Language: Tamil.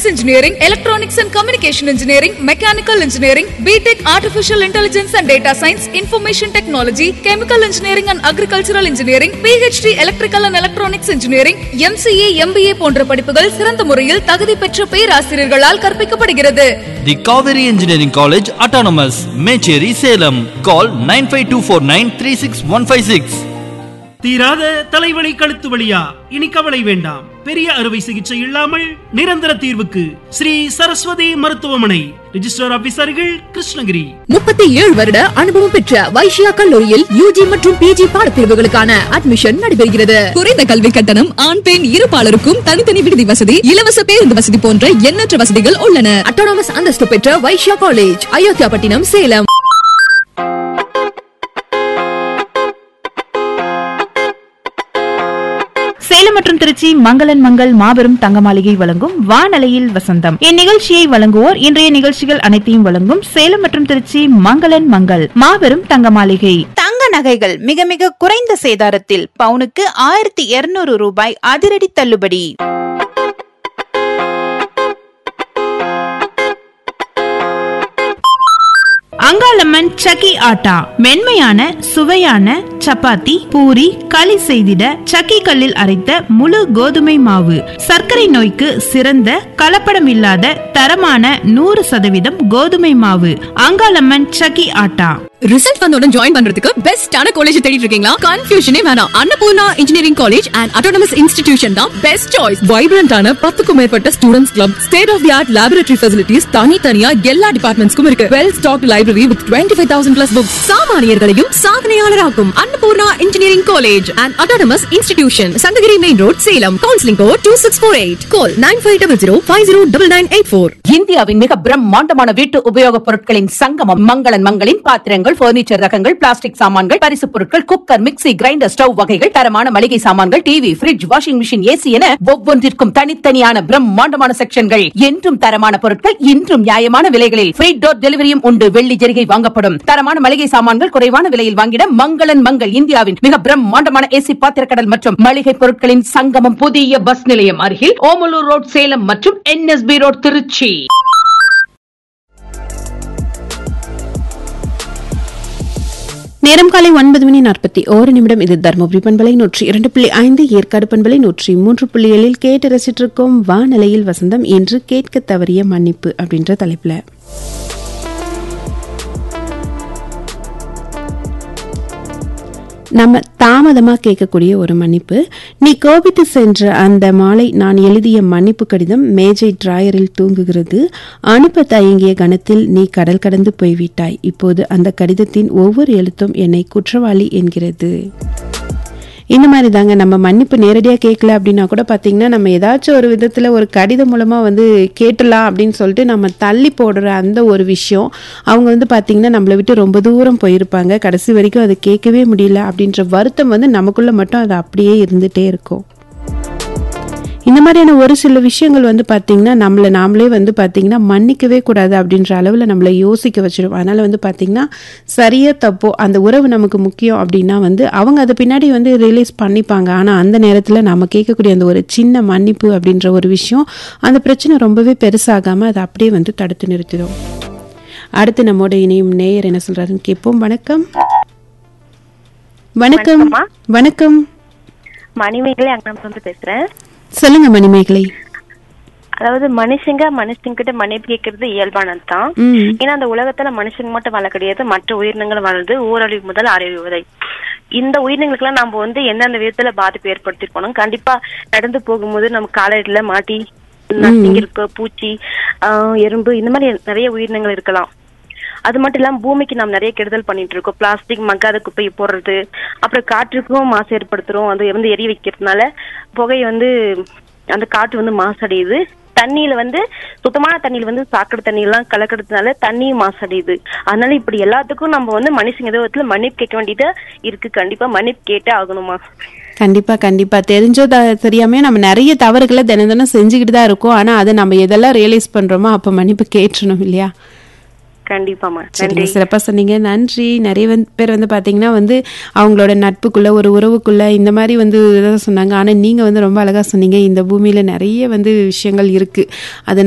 Engineering electronics and communication engineering mechanical engineering BTech artificial intelligence and data science information technology chemical engineering and agricultural engineering PhD electrical and electronics engineering MCA MBA போன்ற படிப்புகள் சிறந்த முறையில் தகுதி பெற்ற பேராசிரியர்களால் கற்பிக்கப்படுகிறது The Kaveri Engineering College Autonomous, Mecheri, Salem. Call 95249 தீராத தலைவலி கழுத்து வலியா இனி கவலை வேண்டாம் பெரிய அறுவை சிகிச்சை இல்லாமல் நிரந்தர தீர்வுக்கு ஸ்ரீ சரஸ்வதி மருத்துவமனை ரிஜிஸ்டர் ஆபீசர்கள் கிருஷ்ணகிரி முப்பத்தி ஏழு வருட அனுபவம் பெற்ற வைஷ்யா கல்லூரியில் யூஜி மற்றும் பிஜி பாடப்பிரிவுகளுக்கான அட்மிஷன் நடைபெறுகிறது குறைந்த கல்வி கட்டணம் ஆண் பெண் இருபாலருக்கும் தனித்தனி விடுதி வசதி இலவச பேருந்து வசதி போன்ற எண்ணற்ற வசதிகள் உள்ளன அட்டானமஸ் அந்தஸ்து பெற்ற வைஷ்யா காலேஜ் அயோத்தியாபட்டினம் சேலம் சேலம் மற்றும் திருச்சி மங்களன் மங்கள் மாபெரும் தங்க மாளிகை வழங்கும் வானலையில் வசந்தம் இந்நிகழ்ச்சியை வழங்குவோர் இன்றைய நிகழ்ச்சிகள் அனைத்தையும் வழங்கும் சேலம் மற்றும் திருச்சி மங்களன் மங்கள் மாபெரும் தங்க மாளிகை தங்க நகைகள் மிக மிக குறைந்த சேதாரத்தில் பவுனுக்கு ஆயிரத்தி இருநூறு ரூபாய் அதிரடி தள்ளுபடி அங்காளம்மன் சக்கி ஆட்டா மென்மையான சுவையான சப்பாத்தி பூரி களி செய்திட சக்கி கல்லில் அரைத்த முழு கோதுமை மாவு சர்க்கரை நோய்க்கு சிறந்த கலப்படம் இல்லாத தரமான நூறு சதவீதம் கோதுமை மாவு அங்காளம்மன் சக்கி ஆட்டா ரிசல்ட் வந்தோட ஜாயின் பண்றதுக்கு பெஸ்டான காலேஜ் தேடிட்டு இருக்கீங்களா கன்ஃபியூஷனே வேணாம் Annapoorna engineering college and autonomous institution தான் பெஸ்ட் சாய்ஸ் வைப்ரண்டான பத்துக்கும் மேற்பட்ட students club state of the art laboratory facilities தனித்தனியா எல்லா டிபார்ட்மெண்ட்ஸ்க்கும் இருக்கு well stock library with twenty five thousand plus books சாமானியர்களையும் சாதனையாளராக்கும் Annapoorna engineering college and autonomous institution Sankagiri main road Salem counselling code two six four eight call nine five double zero five zero double nine eight four இந்தியாவின் மிக பிரம்மாண்டமான வீட்டு உபயோகப் பொருட்களின் சங்கமம் மங்களன் மங்களின் பாத்திரங்கள் பர்னிச்சர் ரகங்கள் பிளாஸ்டிக் சாமான்கள் பரிசுப் பொருட்கள் குக்கர் மிக்ஸி கிரைண்டர் ஸ்டவ் வகைகள் தரமான மளிகை சாமான்கள் TV fridge washing machine AC என ஒவ்வொன்றிற்கும் தனித்தனியான பிரம்மாண்டமான செக்ஷன்கள் என்றும் தரமான பொருட்கள் இன்றும் நியாயமான விலைகளில் ஃப்ரீ டோர் டெலிவரியும் உண்டு வெள்ளி ஜெரிகை வாங்கப்படும் தரமான மளிகை சாமான்கள் குறைவான விலையில் வாங்கிட மங்களன் மங்கள் இந்தியாவின் மிக பிரம்மாண்டமான ஏசி பாத்திரக்கடல் மற்றும் மளிகை பொருட்களின் சங்கமம் புதிய பஸ் நிலையம் அருகில் ஓமலூர் ரோட் சேலம் மற்றும் என்எஸ்பி ரோட் திருச்சி நேரம் காலை ஒன்பது மணி நாற்பத்தி ஓரு நிமிடம் இது தருமபுரி பண்பலை நூற்றி இரண்டு புள்ளி ஐந்து ஏற்காடு பண்பலை நூற்றி மூன்று புள்ளி ஏழில் கேட்டு ரசிச்சிருக்கோம் வானிலையில் வசந்தம் என்று கேட்க தவறிய மன்னிப்பு அப்படின்ற தலைப்புல நம்ம தாமதமா கேட்கக்கூடிய ஒரு மன்னிப்பு நீ கோபித்து சென்ற அந்த மாலை நான் எழுதிய மன்னிப்பு கடிதம் மேஜை டிராயரில் தூங்குகிறது அனுப்ப தயங்கிய கணத்தில் நீ கடல் கடந்து போய்விட்டாய் இப்போது அந்த கடிதத்தின் ஒவ்வொரு எழுத்தும் என்னை குற்றவாளி என்கிறது இந்த மாதிரி தாங்க நம்ம மன்னிப்பு நேரடியாக கேட்கல அப்படின்னா கூட பார்த்தீங்கன்னா நம்ம ஏதாச்சும் ஒரு விதத்தில் ஒரு கடிதம் மூலமாக வந்து கேட்டலாம் அப்படின்னு சொல்லிட்டு நம்ம தள்ளி போடுற அந்த ஒரு விஷயம் அவங்க வந்து பார்த்தீங்கன்னா நம்மளை விட்டு ரொம்ப தூரம் போயிருப்பாங்க கடைசி வரைக்கும் அதை கேட்கவே முடியல அப்படின்ற வருத்தம் வந்து நமக்குள்ள மட்டும் அது அப்படியே இருந்துகிட்டே இருக்கும் இந்த மாதிரியான ஒரு சில விஷயங்கள் வந்து பார்த்தீங்கன்னா நம்மளை நாமளே வந்து பார்த்தீங்கன்னா மன்னிக்கவே கூடாது அப்படின்ற அளவில் நம்மளை யோசிக்க வச்சிடும் அதனால் வந்து பார்த்தீங்கன்னா சரியா தப்போ அந்த உறவு நமக்கு முக்கியம் அப்படின்னா வந்து அவங்க அதை பின்னாடி வந்து ரிலீஸ் பண்ணிப்பாங்க ஆனால் அந்த நேரத்தில் நம்ம கேட்கக்கூடிய அந்த ஒரு சின்ன மன்னிப்பு அப்படின்ற ஒரு விஷயம் அந்த பிரச்சனை ரொம்பவே பெருசாகாமல் அதை அப்படியே வந்து தடுத்து நிறுத்திடும் அடுத்து நம்மோட இணையும் நேயர் என்ன சொல்றாருன்னு கேட்போம் வணக்கம் வணக்கம் வணக்கம் மணிமேகலை அண்ணன் வந்து பேசுறேன் சொல்லுங்க மணிமேகலை அதாவது மனுஷங்க மனுஷங்கிட்ட மன்னிப்பு கேட்கறது இயல்பானது தான் ம் ஏன்னா அந்த உலகத்துல மனுஷங்க மட்டும் வாழ கிடையாது மற்ற உயிரினங்கள் வாழ்றது ஊரழிவு முதல் அறிவு வரை இந்த உயிரினங்களுக்கெல்லாம் நம்ம வந்து எந்தெந்த விதத்துல பாதிப்பு ஏற்படுத்திருக்கணும் கண்டிப்பா நடந்து போகும்போது நம்ம காலடியில மாட்டி நசிங்க இருக்க பூச்சி ஆஹ் எறும்பு இந்த மாதிரி நிறைய உயிரினங்கள் இருக்கலாம் அது மட்டும் இல்லாம பூமிக்கு நாம் நிறைய கெடுதல் பண்ணிட்டு இருக்கோம் பிளாஸ்டிக் மக்காத குப்பையை போடுறது அப்புறம் காற்றுக்கும் மாசு ஏற்படுத்துறோம் அது வந்து எரி வைக்கிறதுனால புகை வந்து அந்த காற்று வந்து மாசடையுது தண்ணியில வந்து சுத்தமான தண்ணியில வந்து சாக்கடை தண்ணி எல்லாம் கலக்கிறதுனால தண்ணியும் மாசடையுது அதனால இப்படி எல்லாத்துக்கும் நம்ம வந்து மனுஷங்க ஏதோ விதத்துல மன்னிப்பு கேட்க வேண்டியதா இருக்கு கண்டிப்பா மன்னிப்பு கேட்டே ஆகணுமா கண்டிப்பா கண்டிப்பா தெரிஞ்சோ த- தெரியாம நம்ம நிறைய தவறுகளை தினம் தினம் செஞ்சுக்கிட்டு தான் இருக்கோம் ஆனா அதை நம்ம எதெல்லாம் ரியலைஸ் பண்றோமோ அப்ப மன்னிப்பு கேட்டுறணும் இல்லையா கண்டிப்பாமா சரிங்க சிறப்பா சொன்னீங்க நன்றி நிறைய வந்து பேர் வந்து பாத்தீங்கன்னா வந்து அவங்களோட நட்புக்குள்ள ஒரு உறவுக்குள்ள இந்த மாதிரி வந்து இதை சொன்னாங்க ஆனா நீங்க வந்து ரொம்ப அழகா சொன்னீங்க இந்த பூமியில நிறைய வந்து விஷயங்கள் இருக்கு அதை